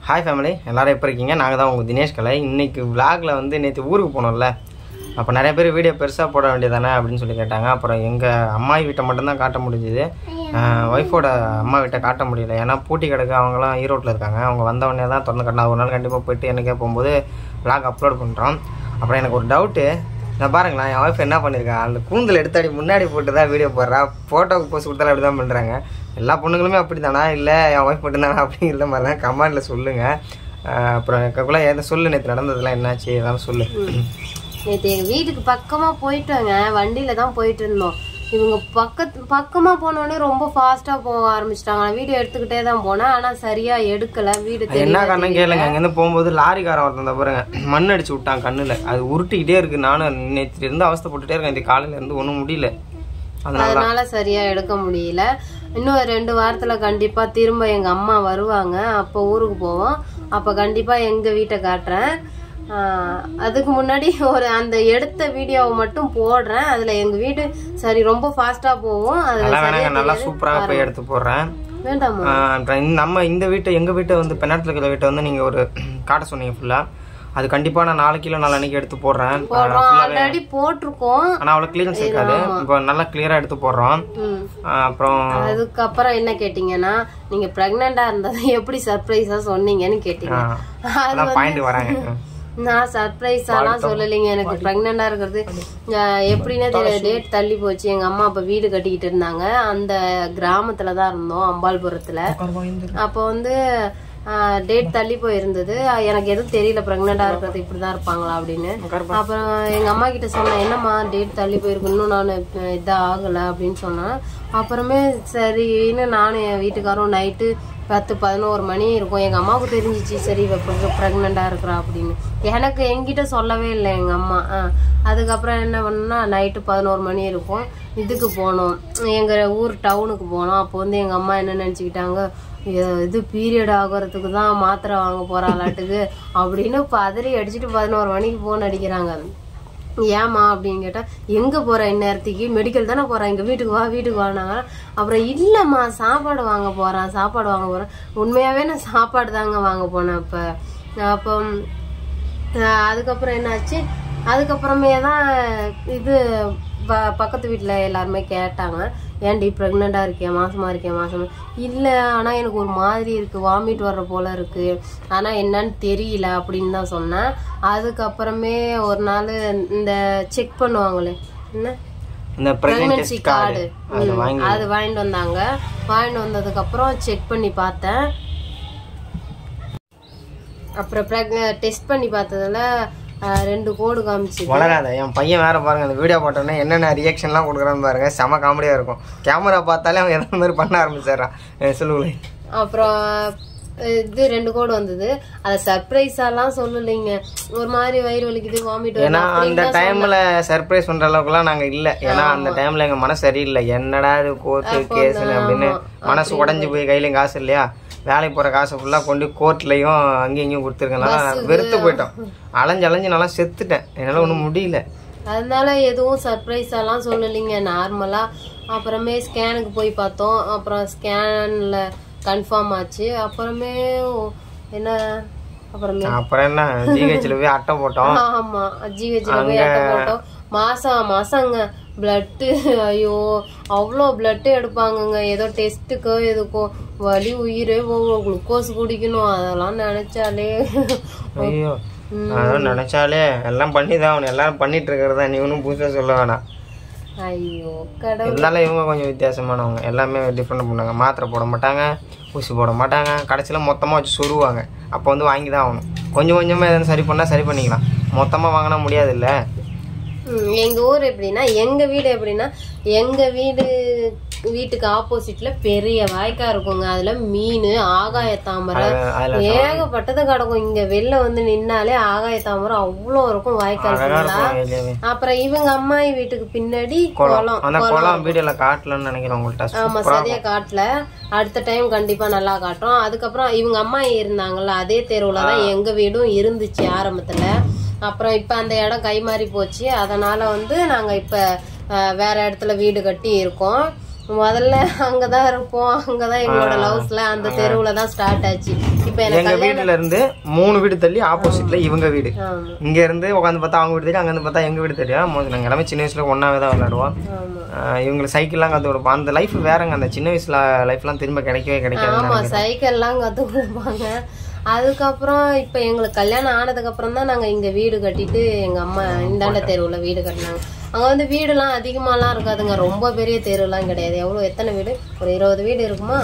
Hi family எல்லாரும் எப்படி இருக்கீங்க நாங்கள் தான் உங்கள் தினேஷ் கலை இன்னைக்கு vlogல வந்து நேற்று ஊருக்கு போனோம்ல அப்போ நிறைய பேர் வீடியோ பெருசாக போட வேண்டியதானே அப்படின்னு சொல்லி கேட்டாங்க அப்புறம் எங்கள் அம்மாயி வீட்டை மட்டும்தான் காட்ட முடிஞ்சுது ஒய்ஃபோட அம்மா வீட்டை காட்ட முடியல ஏன்னா பூட்டி கிடக்கு அவங்களாம் ஈரோட்டில் இருக்காங்க அவங்க வந்த உடனே தான் திறந்து காட்டினா ஒரு நாள் கண்டிப்பாக போயிட்டு எனக்கே போகும்போது vlog அப்லோட் பண்ணுறோம் அப்புறம் எனக்கு ஒரு டவுட்டு நான் பாருங்களேன் என் ஒய்ஃப் என்ன பண்ணியிருக்கா அந்த கூந்தல் எடுத்தாடி முன்னாடி போட்டு தான் வீடியோ போடுறா ஃபோட்டோக்கு போஸ்ட் கொடுத்தாலும் அப்படி தான் பண்ணுறாங்க எல்லா பொண்ணுங்களுமே அப்படி தானா இல்லை என் ஒய்ஃப் மட்டும்தானா அப்படிங்கிற மாதிரி தான் கமெண்டில் சொல்லுங்கள் அப்புறம் எனக்குள்ள எதை சொல்லு நேற்று நடந்ததெல்லாம் என்னாச்சு இதெல்லாம் சொல்லு நேற்று எங்க வீட்டுக்கு பக்கமா போயிட்டோங்க வண்டியில தான் போயிட்டு இருந்தோம் இவங்க பக்கத்து பக்கமா போனோடனே ரொம்ப ஃபாஸ்டா போக ஆரம்பிச்சிட்டாங்க நான் வீடியோ எடுத்துக்கிட்டே தான் போனேன் ஆனா சரியா எடுக்கல வீடு அது என்ன காரணம் கேளுங்க அங்கேருந்து போகும்போது லாரிக்காரன் ஒருத்தன் இந்த பாருங்க மண் அடிச்சு விட்டான் கண்ணில் அது உருட்டிக்கிட்டே இருக்கு நானும் நேற்று இருந்து அவஸ்தைப்பட்டுட்டே இருக்கேன் இந்த காலையில இருந்து ஒன்றும் முடியல அதனால அதனால சரியா எடுக்க முடியல இன்னும் ரெண்டு வாரத்துல கண்டிப்பா திரும்ப எங்க அம்மா வருவாங்க அப்போ ஊருக்கு போவோம் அப்ப கண்டிப்பா எங்க வீட்டை காட்டுறேன் ஆஹ் அதுக்கு முன்னாடி ஒரு அந்த எடுத்த வீடியோவை மட்டும் போடுறேன் அதுல எங்க வீடு சரி ரொம்ப ஃபாஸ்டா போவோம் அதுல நல்லா சரியா வேணாங்க நல்லா சூப்பராக போய் எடுத்து போடுறேன் வேண்டாமா ஆஹ் அப்புறம் இந்த- நம்ம இந்த வீட்டை எங்கள் வீட்டை வந்து பெண்ணாட்டில் இருக்கிற வீட்டை வந்து நீங்கள் ஒரு காட்ட சொன்னீங்க ஃபுல்லாக அது கண்டிப்பாக நான் நாலு கிலோ நாளைக்கு எடுத்து போடுறேன் போடுறோம் ஆல்ரெடி போட்டிருக்கோம் ஆனால் அவ்வளோ கிளியரன்ஸ் இருக்காது இப்போ நல்லா கிளியராக எடுத்து போடுறோம் ம். ஆஹ் அப்புறம் அதுக்கப்புறம் என்ன கேட்டீங்கன்னா நீங்க பிரெக்னெண்டா இருந்ததை எப்படி சர்ப்ரைஸா சொன்னீங்கன்னு கேட்டீங்க ஆஹ் அது அதான் பாயிண்ட் வராங்க நான் சர்ப்ரைஸ் எல்லாம் சொல்லலைங்க எனக்கு பிரெக்னெண்டா இருக்கிறது அஹ், எப்படின்னே தெரியல டேட் தள்ளி போச்சு எங்க அம்மா அப்ப வீடு கட்டிக்கிட்டு இருந்தாங்க அந்த கிராமத்துல தான் இருந்தோம் அம்பாள்புரத்துல அப்போ வந்து டேட் தள்ளி போயிருந்தது அஹ், எனக்கு எதுவும் தெரியல பிரெக்னெண்டா இருக்கிறது இப்படிதான் இருப்பாங்களா அப்படின்னு அப்புறம் எங்க அம்மா கிட்ட சொன்னேன் என்னம்மா டேட் தள்ளி போயிருக்கு இன்னும் நான் இதா ஆகல அப்படின்னு சொன்னேன் அப்புறமே சரின்னு நானும் என் வீட்டுக்காரும் நைட்டு பத்து பதினோரு மணி இருக்கும் எங்க அம்மாவுக்கு தெரிஞ்சிச்சு சரி இவ ப்ரெக்னெண்டா இருக்கிறா அப்படின்னு எனக்கு என்கிட்ட சொல்லவே இல்லை எங்க அம்மா ஆ. அதுக்கப்புறம் என்ன பண்ணா நைட்டு பதினோரு மணி இருக்கும் இதுக்கு போனோம் எங்க ஊர் டவுனுக்கு போனோம் அப்போ வந்து எங்க அம்மா என்ன நினைச்சுக்கிட்டாங்க "இ- இது பீரியட் ஆகுறதுக்கு தான் மாத்திரை வாங்க போறாளாட்டுக்கு அப்படின்னு பதறி அடிச்சுட்டு பதினோரு மணிக்கு போன் அடிக்கிறாங்க ஏமா அப்படின்னு கேட்டா எங்க போற இந்நேரத்துக்கு மெடிக்கல் தானே போறேன் எங்க வீட்டுக்கு வா வீட்டுக்கு வானாங்க அப்புறம் இல்லம்மா சாப்பாடு வாங்க போறேன் சாப்பாடு வாங்க போறேன் உண்மையாவே நான் சாப்பாடு தாங்க வாங்க போனேன் அப்ப அப்போ ஆஹ் அதுக்கப்புறம் என்னாச்சு அதுக்கப்புறமே தான் இது ப- பக்கத்து வீட்டில் எல்லாருமே கேட்டாங்க ஏன்டி ப்ரெக்னெண்ட்டாக இருக்கியா மாசமா இருக்கியா மாசமா இல்லை ஆனால் எனக்கு ஒரு மாதிரி இருக்கு வாமிட் வர்ற போல இருக்கு ஆனால் என்னன்னு தெரியல அப்படின்னு தான் சொன்னேன் அதுக்கப்புறமே ஒரு நாள் இந்த செக் பண்ணுவாங்களே என்ன இந்த ப்ரெக்னென்ட் ப்ரெக்னன்சி கார்டு அது வாங்கி அது வாங்கிட்டு வந்தாங்க வாங்கிட்டு வந்ததுக்கு அப்புறம் செக் பண்ணி பார்த்தேன் அப்புறம் டெஸ்ட் பண்ணி பார்த்ததுல அஹ், ரெண்டு கோடு காமிச்சு வளராத என் பையன் வேற பாருங்க அந்த வீடியோ போட்டோன்னே என்னென்ன ரியாக்ஷன்லாம் கொடுக்குறான்னு பாருங்க செம காமெடியா இருக்கும் கேமரா பார்த்தாலே அவன் எந்த மாதிரி பண்ண ஆரம்பிச்சிடுறான் சொல்லுங்களேன் அப்புறம் இது ரெண்டு கோடு வந்தது அதை சர்ப்ரைஸாலாம் சொல்லலைங்க ஒரு மாதிரி வயிறு வலிக்குது வாமிட் ஏன்னா அந்த டைம்ல சர்ப்ரைஸ் பண்ற அளவுக்குலாம் நாங்க இல்ல ஏன்னா அந்த டைம்ல எங்க மனசு சரியில்லை என்னடா இது கோர்ட்டு கேஸ்னு அப்படின்னு மனசு உடைஞ்சு போய் கையிலயும் காசு இல்லையா வேலைக்கு போற காசை ஃபுல்லா கொண்டு கோர்ட்லயும் அங்கேயும் இங்கேயும் கொடுத்துருக்கனால வெறுத்து போயிட்டோம் அலைஞ்சு அலைஞ்சு நல்லா செத்துட்டேன் என்னால ஒன்றும் முடியல அதனால எதுவும் சர்ப்ரைஸ் எல்லாம் சொல்லலைங்க நார்மலா அப்புறமே ஸ்கேனுக்கு போய் பார்த்தோம் அப்புறம் ஸ்கேன்ல கன்ஃபார்ம் ஆச்சு அப்புறமே என்ன அப்புறமே அப்புறம் என்ன ஜிஹெச்ல போய் அட்டை போட்டோம் ஆமா ஜிஹெச்ல போய் அட்டை போட்டோம் மாசம் மாசங்க பிளட்டு ஐயோ அவ்வளோ பிளட்டு எடுப்பாங்கங்க ஏதோ டெஸ்ட்டுக்கோ எதுக்கோ வலி உயிரே போகும் குளுக்கோஸ் குடிக்கணும் அதெல்லாம் நினைச்சாலே ஐயோ அதான் நினைச்சாலே எல்லாம் பண்ணிதான் அவனு எல்லாரும் பண்ணிட்டு இருக்கிறதா நீ ஒன்றும் புதுசாக சொல்ல வேணாம் ஐயோ கடவுள் இருந்தாலும் இவங்க கொஞ்சம் வித்தியாசமானவங்க எல்லாமே டிஃப்ரெண்ட் பண்ணாங்க மாத்திரை போட மாட்டாங்க ஊசி போட மாட்டாங்க கடைசியில் மொத்தமாக வச்சு சொருவாங்க அப்போ வந்து வாங்கி தான் ஆகணும் கொஞ்சம் கொஞ்சமாக எதுவும் சரி பண்ணால் சரி பண்ணிக்கலாம் மொத்தமாக வாங்கினா முடியாது இல்லை ம், எங்க ஊர் எப்படின்னா எங்க வீடு எப்படின்னா எங்க வீடு வீட்டுக்கு ஆப்போசிட்ல பெரிய வாய்க்கா இருக்குங்க அதுல மீன் ஆகாய தாமரை அதில் ஏகப்பட்டது கிடக்கும் இங்க வெளில வந்து நின்னாலே ஆகாய தாமரை அவ்வளோ இருக்கும் வாய்க்கால் ஃபுல்லா அப்புறம் இவங்க அம்மாயி வீட்டுக்கு பின்னாடி குளம் அந்த குளம் வீடியோவில் காட்டலன்னு நினைக்கிறேன் உங்கள்கிட்ட ஆமா சரியா காட்டல அடுத்த டைம் கண்டிப்பா நல்லா காட்டுறோம் அதுக்கப்புறம் இவங்க அம்மா இருந்தாங்கல்ல அதே தெருவுல தான் எங்க வீடும் இருந்துச்சு ஆரம்பத்துல அப்புறம் இப்ப அந்த இடம் கை மாறி போச்சு அதனால வந்து நாங்க இப்ப அஹ், வேற இடத்துல வீடு கட்டி இருக்கோம் முதல்ல அங்கதான் இருப்போம் அங்கதான் எங்களோட லவ்ஸ்ல அந்த தெருவுல தான் ஸ்டார்ட் ஆச்சு இப்ப எனக்கு எங்க வீட்டுல இருந்து மூணு வீடு தள்ளி ஆப்போசிட்ல இவங்க வீடு ஆமா இங்க இருந்து உட்காந்து பார்த்தா அவங்க வீடு தெரியும் அங்க இருந்து பார்த்தா எங்க வீடு தெரியும் மோஸ்ட் நாங்க எல்லாமே சின்ன வயசுல ஒன்னாவே தான் விளையாடுவோம் ஆமா ஆஹ் இவங்களுக்கு சைக்கிள்லாம் கத்து கொடுப்போம் அந்த லைஃப் வேறங்க அந்த சின்ன வயசுல லைஃப்லாம் திரும்ப கிடைக்கவே கிடைக்காது ஆமா சைக்கிள்லாம் கத்து கொடுப்பாங்க அதுக்கப்புறம் இப்ப எங்களுக்கு கல்யாணம் ஆனதுக்கு அப்புறம் தான் நாங்க இங்க வீடு கட்டிட்டு எங்க அம்மா இந்தாண்ட தெருவுல வீடு கட்டினாங்க அங்க வந்து வீடுலாம் அதிகமாலாம் இருக்காதுங்க ரொம்ப பெரிய தெருலாம் கிடையாது எவ்வளவு எத்தனை வீடு ஒரு இருபது வீடு இருக்குமா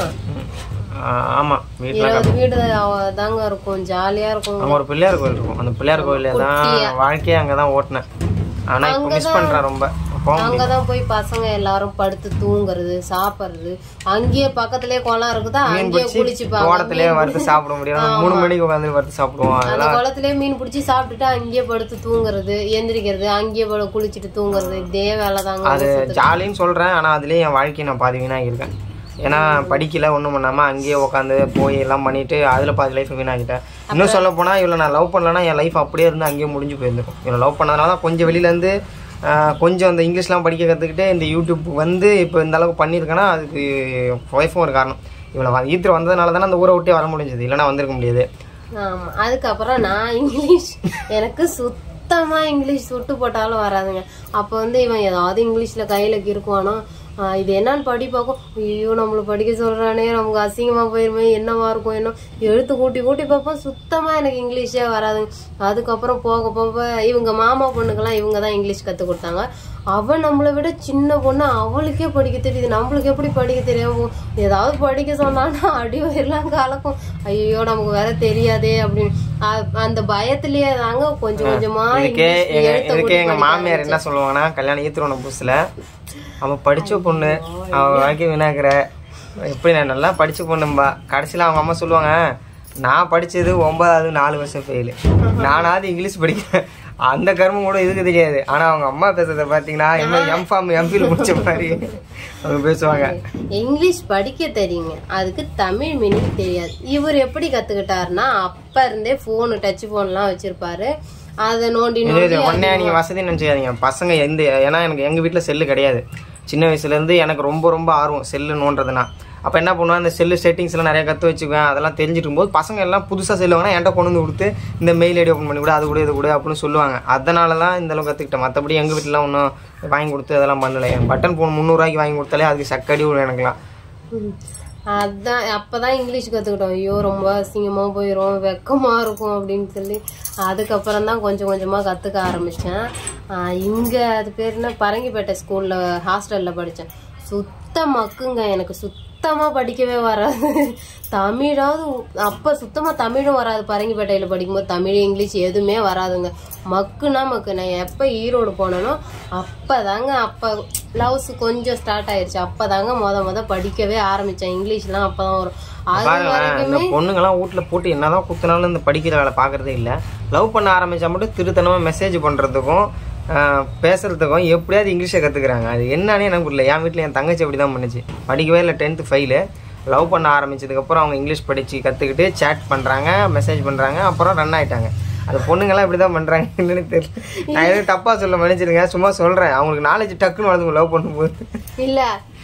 ஆஹ் ஆமா வீட்டுல இருபது வீடு அவ- தாங்க இருக்கும் ஜாலியா இருக்கும் அங்க ஒரு பிள்ளையார் கோயில் இருக்கும் அந்த பிள்ளையார் கோயில தான் வாழ்க்கையே அங்கதான் ஓட்டினேன் ஆனா இப்போ மிஸ் பண்றேன் ரொம்ப போக முடியல. அங்கதான் போய் பசங்க எல்லாரும் படுத்து தூங்குறது சாப்பிடுறது அங்கேயே பக்கத்துலயே குளம் இருக்குதா அங்கேயே குளிச்சுப்பாங்க தோட்டத்திலே வறுத்து சாப்பிட முடியும் மூணு மணிக்கு உட்காந்து வறுத்து சாப்பிடுவோம் அந்த குளத்திலேயே மீன் பிடிச்சி சாப்பிட்டுட்டு அங்கேயே படுத்து தூங்குறது எந்திரிக்கிறது அங்கேயே படு- குளிச்சுட்டு தூங்குறது இதே வேலை தாங்க அது ஜாலின்னு சொல்றேன் ஆனா அதுலயே என் வாழ்க்கையை நான் பாதி வீணாகிருக்கேன் ஏன்னா படிக்கல ஒன்றும் பண்ணாம அங்கேயே உட்காந்து போய் எல்லாம் பண்ணிட்டு அதுல பாதி லைஃப் வீணாகிட்டேன் இன்னும் சொல்ல போனா இவ்வளோ நான் லவ் பண்ணலன்னா என் லைஃப் அப்படியே இருந்து அங்கேயே முடிஞ்சு போயிருந்திருக்கும் இவ்வளோ லவ் பண்ணதுனால தான் கொஞ்சம் வெளியில இருந்து ஆஹ், கொஞ்சம் அந்த இங்கிலீஷ்லாம் படிக்க கற்றுக்கிட்டு இந்த யூடியூப் வந்து இப்போ இந்த அளவுக்கு பண்ணியிருக்கேன்னா அதுக்கு ஒய்ஃபும் ஒரு காரணம் இவ்வளோ ஈத்திர வந்ததுனால தானே அந்த ஊரை விட்டே வர முடிஞ்சது இல்லைன்னா வந்திருக்க முடியாது ஆமா அதுக்கப்புறம் நான் இங்கிலீஷ் எனக்கு சுத்தமா இங்கிலீஷ் சுட்டு போட்டாலும் வராதுங்க அப்ப வந்து இவன் ஏதாவது இங்கிலீஷ்ல கையில கிறுக்குவானோ ஆஹ் இது என்னன்னு படி பார்க்கும் ஐயோ நம்மள படிக்க சொல்றானே நமக்கு அசிங்கமா போயிருமே என்னவா இருக்கும் என்ன எழுத்து கூட்டி கூட்டி பார்ப்போம் சுத்தமா எனக்கு இங்கிலீஷே வராதுங்க அதுக்கப்புறம் போக போக இவங்க மாமா பொண்ணுக்கெல்லாம் இவங்க தான் இங்கிலீஷ் கத்து கொடுத்தாங்க அவ நம்மளை விட சின்ன பொண்ணு அவளுக்கே படிக்க தெரியுது நம்மளுக்கு எப்படி படிக்க தெரியாம ஏதாவது படிக்க சொன்னான்னா அடி வயிறுலாம் கலக்கும் ஐயோ நமக்கு வேற தெரியாதே அப்படின்னு அ- அந்த பயத்திலேயே தாங்க கொஞ்சம் கொஞ்சமா இதுக்கே இங்கிலீஷ் எங்க எழுத்த இதுக்கே கூட்டி எங்க படிக்க மாமியார் என்ன சொல்லுவாங்கன்னா கல்யாணம் ஈத்துருவன புதுசுல அவன் படிச்ச பொண்ணு அவன் வாழ்க்கை வினாக்கிற எப்படி நான் நல்லா படிச்ச பொண்ணும்பா கடைசியில அவங்க அம்மா சொல்லுவாங்க நான் படிச்சது ஒன்பதாவது நாலு வருஷம் ஃபெயிலு நானாவது இங்கிலீஷ் படிக்கிறேன் அந்த கர்மம் கூட இதுக்கு தெரியாது ஆனா அவங்க அம்மா பேசுறத பாத்தீங்கன்னா என்ன எம்ஃபார்ம் எம்ஃபில் முடிச்ச மாதிரி அவங்க பேசுவாங்க இங்கிலீஷ் படிக்க தெரியுங்க அதுக்கு தமிழ் மீனிங் தெரியாது இவர் எப்படி கத்துக்கிட்டாருன்னா அப்ப இருந்தே போன் டச் போன்லாம் வச்சிருப்பாரு அதை நோண்டி இது நோண்டி இது உடனே நீங்க வசதி நினைச்சுக்காதீங்க பசங்க எந்த ஏன்னா எனக்கு எங்க வீட்ல செல்லு கிடையாது சின்ன வயசுல இருந்து எனக்கு ரொம்ப ரொம்ப ஆர்வம் செல்லு நோன்றதுனா அப்ப என்ன பண்ணுவேன் இந்த செல்லு செட்டிங்ஸ் எல்லாம் நிறைய கத்து வச்சுக்குவேன் அதெல்லாம் தெரிஞ்சிட்டு இருக்கும்போது பசங்க எல்லாம் புதுசா செல்லு வாங்கினா என்கிட்ட கொண்டு வந்து கொடுத்து இந்த மெயில் ஐடி ஓப்பன் பண்ணி கூட அது கூட இது கூட அப்படின்னு சொல்லுவாங்க அதனால தான் இந்த அளவுக்கு கத்துக்கிட்டேன் மற்றபடி எங்க வீட்டுல ஒன்றும் வாங்கி கொடுத்து அதெல்லாம் பண்ணல என் பட்டன் ஃபோன் முந்நூறுவாய்க்கு வாங்கி கொடுத்தாலே அதுக்கு சக்கடி விடும் எனக்குலாம் ம். அதான் அப்பதான் இங்கிலீஷ் கத்துக்கிட்டோம் ஐயோ ரொம்ப அசிங்கமா போயிரும் வெக்கமா இருக்கும் அப்படின்னு சொல்லி அதுக்கப்புறம் தான் கொஞ்சம் கொஞ்சமா கத்துக்க ஆரம்பிச்சேன் ஆஹ் இங்க அது பேர் என்ன பரங்கிப்பேட்டை ஸ்கூல்ல ஹாஸ்டல்ல படிச்சேன் சுத்த மக்குங்க எனக்கு சுத்தமா படிக்கவே வராது தமிழாவது அப்ப சுத்தமா தமிழும் வராது பரங்கிப்பேட்டையில படிக்கும்போது தமிழ் இங்கிலீஷ் எதுவுமே வராதுங்க மக்குனா மக்கு நான் எப்ப ஈரோடு போனேனோ அப்பதாங்க அப்ப லவ்ஸ் கொஞ்சம் ஸ்டார்ட் ஆயிருச்சு அப்பதாங்க முத முத படிக்கவே ஆரம்பிச்சேன் இங்கிலீஷ்லாம் அப்பதான் வரும் அது பாருங்களேன் இந்த பொண்ணுங்கெல்லாம் வீட்ல போட்டு என்னதான் குத்துனாலும் இந்த படிக்கிற வேலை பார்க்கறதே இல்லை லவ் பண்ண ஆரம்பிச்சா மட்டும் திருத்தனமா மெசேஜ் பண்றதுக்கும் ஆஹ், பேசுறதுக்கும் எப்படியாவது இங்கிலீஷை கத்துக்கிறாங்க அது என்னன்னே எனக்கு புரியல என் வீட்டில் என் தங்கச்சி அப்படி தான் பண்ணுச்சு படிக்கவே இல்லை டென்த்து ஃபெயிலு லவ் பண்ண ஆரம்பிச்சதுக்கப்புறம் அவங்க இங்கிலீஷ் படித்து கற்றுக்கிட்டு சேட் பண்ணுறாங்க மெசேஜ் பண்ணுறாங்க அப்புறம் ரன் ஆயிட்டாங்க அது பொண்ணுங்கெல்லாம் இப்படி தான் பண்ணுறாங்க என்னன்னு தெரியல நான் எதுவும் தப்பாக சொல்ல மன்னிச்சிருங்க சும்மா சொல்கிறேன் அவங்களுக்கு நாலேஜ் டக்குன்னு வளர்ந்து லவ் பண்ணும்போது இல்ல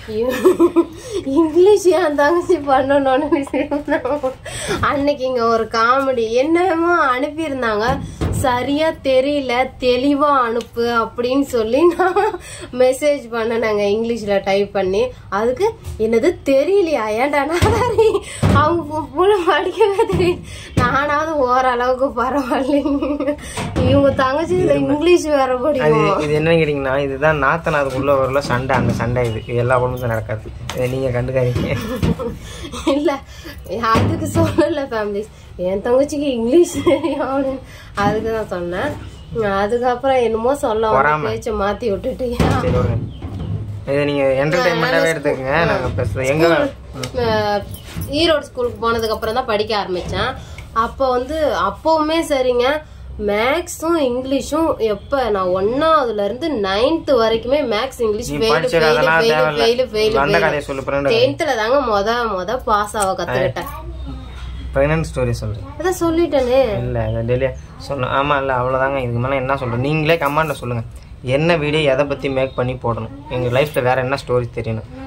இவ- இங்கிலீஷ் என் தங்கச்சி பண்ணணும்னு சிரிப்பு. அன்னைக்கு இங்க ஒரு காமெடி என்னமோ அனுப்பியிருந்தாங்க சரியா தெரியல தெளிவா அனுப்பு அப்படின்னு சொல்லி நான் மெசேஜ் பண்ணேங்க இங்கிலீஷ்ல டைப் பண்ணி அதுக்கு என்னது தெரியலையா ஏன்டா நாடாரி அவங்க பு- புள்ள படிக்கவே தெரியும் நானாவது ஓரளவுக்கு பரவாயில்லைங்க இவங்க தங்கச்சி இதுல இங்கிலீஷ் வேற அது படிக்கும் இது என்னன்னு கேட்டிங்கன்னா இதுதான் நாத்தனாருக்குள்ள வரல சண்டை அந்த சண்டை இது இது எல்லா குடும்பத்தும் நடக்காது இதை நீங்கள் கண்டுக்காதீங்க இல்ல அதுக்கு சொல்லல ஃபேமிலிஸ் என் தங்கச்சிக்கு இங்கிலீஷ் தெரியும் அப்படின்னு அதுக்கு தான் சொன்னேன் அதுக்கப்புறம் என்னமோ சொல்ல வந்து பேச்ச மாத்தி விட்டுட்டியா சரி ஒரு இதை நீங்கள் என்டர்டைன்மெண்ட்டாகவே எடுத்துக்கங்க நாங்கள் பேசுகிறோம் எங்கே அஹ் ஈரோடு ஸ்கூலுக்கு போனதுக்கு அப்புறம் தான் படிக்க ஆரம்பிச்சேன் அப்போ வந்து அப்பவுமே சரிங்க மேக்ஸும் இங்கிலீஷும் எப்ப நான் ஒன்னாவதுல இருந்து நைன்த் வரைக்குமே மேக்ஸ் இங்கிலீஷ் ஃபெயிலு படிச்சது ஃபெயிலு அதெல்லாம் ஃபெயிலு தேவையில்ல. ஃபெயிலு ஃபெயிலு அந்த கதையை சொல்லு பிறகு டென்த்ல தாங்க மொத மொத பாஸ் ஆக கத்துக்கிட்டேன் ப்ரெக்னென்ட் ஸ்டோரி சொல்கிறேன் அதான் சொல்லிட்டேனே இல்லை இதை டெய்லியே சொன்னேன் ஆமாம் இல்லை அவ்வளோதாங்க இதுக்கு மேலே என்ன சொல்கிறேன் நீங்களே கமெண்ட்டில் சொல்லுங்கள் என்ன வீடியோ எதை பற்றி மேக் பண்ணி போடணும் எங்கள் லைஃப்பில் வேறு என்ன ஸ்டோரி தெரியணும்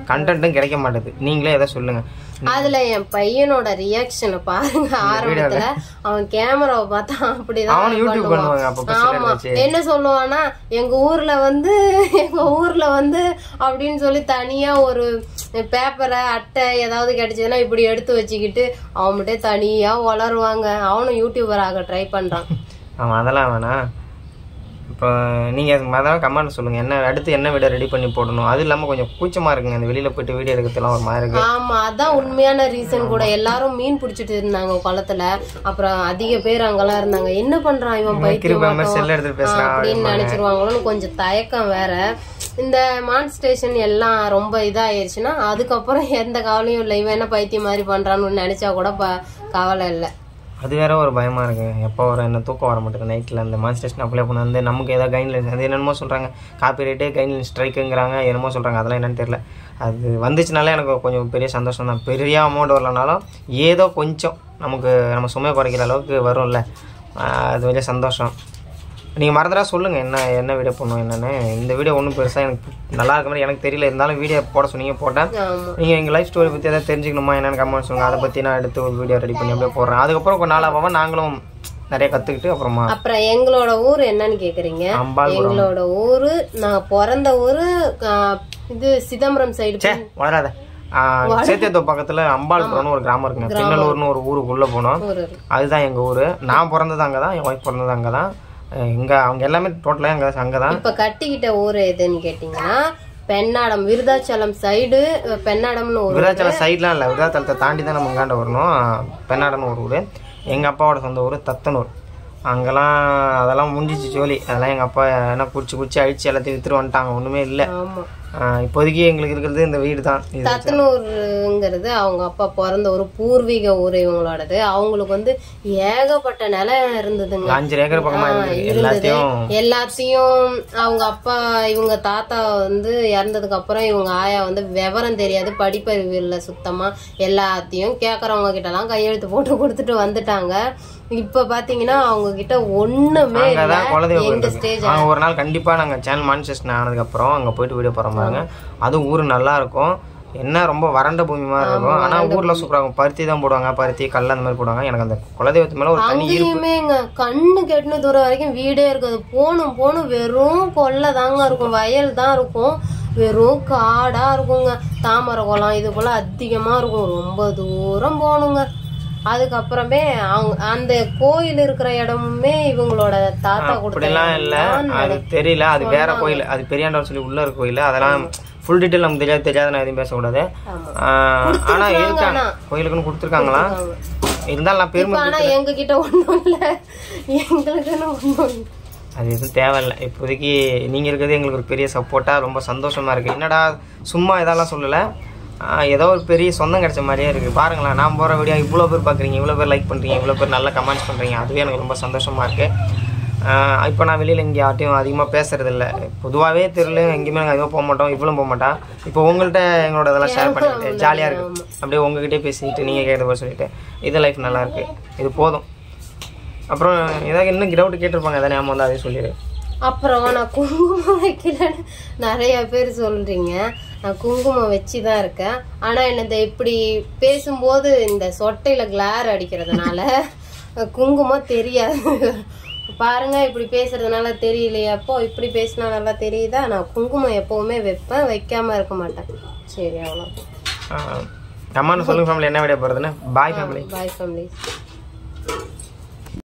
கண்டென்ட்டும் கிடைக்க மாட்டேது நீங்களே எதை சொல்லுங்க அதுல என் பையனோட ரியாக்ஷனை பாருங்க ஆரம்பத்துல அவன் கேமராவை பார்த்தா அப்படிதான் அவனும் யூடியூப் பண்ணுவான். பண்ணுவாங்க அப்போ சிலர் ஆமா வச்சு என்ன சொல்லுவானா எங்க ஊர்ல வந்து எங்க ஊர்ல வந்து அப்படின்னு சொல்லி தனியா ஒரு பேப்பரை அட்டை ஏதாவது கிடைச்சதுன்னா இப்படி எடுத்து வச்சுக்கிட்டு அவன் மட்டும் தனியா வளருவாங்க அவனும் யூடியூபர் ஆக ட்ரை பண்றான் ஆமாம் அதெல்லாம் வேணாம் இப்போ நீங்கள் அதெல்லாம் கமெண்ட் சொல்லுங்கள் என்ன அடுத்து என்ன வீடியோ ரெடி பண்ணி போடணும் அது இல்லாமல் கொஞ்சம் கூச்சமாக இருக்குங்க அந்த வெளியில் போயிட்டு வீடியோ எடுக்கிறதுலாம் ஒரு மாதிரி இருக்கு ஆமா அதான் உண்மையான ரீசன் கூட எல்லாரும் மீன் பிடிச்சிட்டு இருந்தாங்க குளத்துல அப்புறம் அதிக பேர் அங்கெல்லாம் இருந்தாங்க என்ன பண்றான் இவன் பைத்தியம் கிருப்பாம செல் எடுத்துட்டு பேசுகிறான் அப்படின்னு நினைச்சிருவாங்களோன்னு கொஞ்சம் தயக்கம் வேற இந்த மான் ஸ்டேஷன் எல்லாம் ரொம்ப இதாயிருச்சுன்னா அதுக்கப்புறம் எந்த கவலையும் இல்லை இவன் என்ன பைத்தியம் மாதிரி பண்றான்னு நினைச்சா கூட ப- கவலை இல்லை அது வேற ஒரு பயமாக இருக்குங்க எப்போ வர என்ன தூக்கம் வர மாட்டேங்குது நைட்டில் அந்த மான் ஸ்டேஷன் அப்ளை பண்ண வந்து நமக்கு ஏதாவது கைட்லைன்ஸ் அது என்னென்னமோ சொல்கிறாங்க காப்பி ரைட்டே கைட்லைன் ஸ்ட்ரைக்குங்கிறாங்க என்னமோ சொல்கிறாங்க அதெல்லாம் என்னன்னு தெரியல அது வந்துச்சுனாலே எனக்கு கொஞ்சம் பெரிய சந்தோஷம் தான் பெரிய அமௌண்ட் வரலனாலும் ஏதோ கொஞ்சம் நமக்கு நம்ம சுமையை குறைக்கிற அளவுக்கு வரும்ல ஆஹ் அது கொஞ்சம் சந்தோஷம் நீங்கள் மறந்துடா சொல்லுங்கள் என்ன என்ன வீடியோ பண்ணணும் என்னென்னு இந்த வீடியோ ஒன்றும் பெருசாக எனக்கு நல்லா இருக்க மாதிரி எனக்கு தெரியல இருந்தாலும் வீடியோ போட சொன்னீங்க போட்டேன் ஆமா நீங்கள் எங்கள் லைஃப் ஸ்டோரி பற்றி எதாவது தெரிஞ்சுக்கணுமா என்னென்னு கமெண்ட் சொல்லுங்கள் அதை பற்றி நான் எடுத்து ஒரு வீடியோ ரெடி பண்ணி அப்படியே போடுறேன் அதுக்கப்புறம் கொஞ்சம் நாளாக நாங்களும் நிறைய கற்றுக்கிட்டு அப்புறமா அப்புறம் எங்களோட ஊர் என்னன்னு கேக்குறீங்க அம்பாள் எங்களோட ஊரு நான் பிறந்த ஊரு ஆ, இது சிதம்பரம் சைடு சே வளராத சேத்தியத்தோ பக்கத்தில் அம்பாள்புரம்னு ஒரு கிராமம் இருக்குங்க பின்னலூர்னு ஒரு ஊருக்குள்ளே போனோம் ஊரு அதுதான் எங்கள் ஊர் நான் பிறந்தது அங்கே தான் என் ஒய்ஃப் பிறந்தது அங்கே தான் இங்கே அவங்க எல்லாமே டோட்டலாக அங்கே அங்கே தான் இப்ப கட்டிக்கிட்ட ஊர் எதுன்னு கேட்டீங்கன்னா பெண்ணாடம் விருதாச்சலம் சைடு பெண்ணாடம்னு ஒரு விருதாச்சலம் சைட்லாம் இல்லை விருதாச்சலத்தை தாண்டி தான் நம்ம இங்காண்ட வரணும் பெண்ணாடன்னு ஒரு ஊர் எங்கள் அப்பாவோட சொந்த ஊர் தத்தனூர் அங்கெல்லாம் அதெல்லாம் முடிஞ்சிச்சு ஜோலி அதெல்லாம் எங்கள் அப்பா என்ன குடிச்சு குடிச்சு அழிச்சு எல்லாத்தையும் வித்துட்டு வந்துட்டாங்க ஒன்றுமே இல்லை ஆமா இப்போதைக்கு எங்களுக்கு இருக்கிறது இந்த வீடு தான் இது தத்தனூருங்கிறது அவங்க அப்பா பிறந்த ஒரு பூர்வீக ஊர் இவங்களோடது அவங்களுக்கு வந்து ஏகப்பட்ட நிலம் இருந்ததுங்க ஒரு அஞ்சு ஏக்கர் பக்கமாக இருந்தது இருந்தது எல்லாத்தையும் எல்லாத்தையும் அவங்க அப்பா இவங்க தாத்தா வந்து இறந்ததுக்கு அப்புறம் இவங்க ஆயா வந்து விவரம் தெரியாது படிப்பறிவு இல்லை சுத்தமா எல்லாத்தையும் கேக்குறவங்க கிட்ட எல்லாம் கையெழுத்து போட்டு கொடுத்துட்டு வந்துட்டாங்க இப்ப பாத்தீங்கன்னா அவங்க கிட்ட ஒண்ணுமே இல்ல அங்கதான் குலதெய்வ கோயில் எங்க இருக்கு ஸ்டேஜ் அங்கே ஒரு நாள் கண்டிப்பாக நாங்கள் சேனல் மானிசேஷன் ஆனதுக்கப்புறம் அங்கே போயிட்டு வீடியோ போகிற பாருங்க அதுவும் ஊர் நல்லா இருக்கும் என்ன ரொம்ப வறண்ட பூமி மாதிரி இருக்கும் ஆனால் ஊரில் சூப்பராக இருக்கும் பருத்தி தான் போடுவாங்க பருத்தி கல் அந்த மாதிரி போடுவாங்க எனக்கு அந்த குலதெய்வத்து மேலே ஒரு தனி ஈர்ப்பு அங்கேயுமேங்க கண்ணு கெட்டின தூரம் வரைக்கும் வீடே இருக்காது போகணும் போகணும் வெறும் கொல்லை தாங்க இருக்கும் வயல் தான் இருக்கும் வெறும் காடா இருக்குங்க தாமரை குளம் இது போல அதிகமா இருக்கும் ரொம்ப தூரம் போகணுங்க அதுக்கப்புறமே அவங்க அந்த கோயில் இருக்கிற இடமுமே இவங்களோட தாத்தா கொடுத்த அப்படிலாம் இல்லை அது தெரியல அது வேற கோயில் அது பெரியாண்டவர் சொல்லி உள்ள இருக்க கோயில் அதெல்லாம் ஃபுல் டீட்டெயில் நமக்கு தெரியாது தெரியாது நான் எதுவும் பேசக்கூடாது ஆமா. ஆஹ், ஆனா இருக்காங்க கோயிலுக்குன்னு கொடுத்துருக்காங்களா இருந்தாலும் நான் பெருமை ஆனா எங்க கிட்ட ஒண்ணும் இல்ல எங்களுக்குன்னு ஒண்ணும் இல்ல அது எதுவும் தேவையில்லை இப்போதைக்கு நீங்கள் இருக்கிறது எங்களுக்கு ஒரு பெரிய சப்போர்ட்டாக ரொம்ப சந்தோஷமாக இருக்குது என்னடா சும்மா இதெல்லாம் சொல்லலை ஆஹ் ஏதோ ஒரு பெரிய சொந்தம் கிடைச்ச மாதிரியே இருக்குது பாருங்களேன் நான் போகிற வீடியோ இவ்வளோ பேர் பார்க்குறீங்க இவ்வளோ பேர் லைக் பண்ணுறீங்க இவ்வளோ பேர் நல்லா கமெண்ட்ஸ் பண்ணுறீங்க அதுவே எனக்கு ரொம்ப சந்தோஷமாக இருக்குது இப்போ நான் வெளியில் இங்கே யார்ட்டையும் அதிகமாக பேசுறதில்ல பொதுவாகவே தெரியல எங்கேயுமே நாங்கள் அதிகமாக போக மாட்டோம் இவ்வளோ போக மாட்டோம் இப்போ உங்கள்கிட்ட எங்களோட இதெல்லாம் ஷேர் பண்ணிக்கிட்டு ஜாலியாக இருக்குது அப்படியே உங்ககிட்டயே பேசிக்கிட்டு நீங்கள் கேட்ட போய் சொல்லிட்டு இது லைஃப் நல்லா இருக்கு இது போதும் அப்புறம் ஏதாவது இன்னும் டவுட் கேட்டிருப்பாங்க எதாவது ஞாபகம் வந்து அதே சொல்லிடு அப்புறம் நான் குங்குமம் வைக்கலன்னு நிறைய பேர் சொல்றீங்க நான் குங்குமம் வச்சு தான் இருக்கேன் ஆனா என்னது இப்படி பேசும்போது இந்த சொட்டையில கிளார் அடிக்கிறதுனால குங்குமம் தெரியாது பாருங்க இப்படி பேசுறதுனால தெரியலையாப்போ இப்படி பேசினா நல்லா தெரியுதா நான் குங்குமம் எப்பவுமே வைப்பேன் வைக்காம இருக்க மாட்டேன் சரி அவ்வளோ அம்மானு சொல்லுங்க ஃபேமிலி என்ன வீடியோ போகிறதுன்னு பாய் ஃபேமிலி பாய் ஃபேமிலி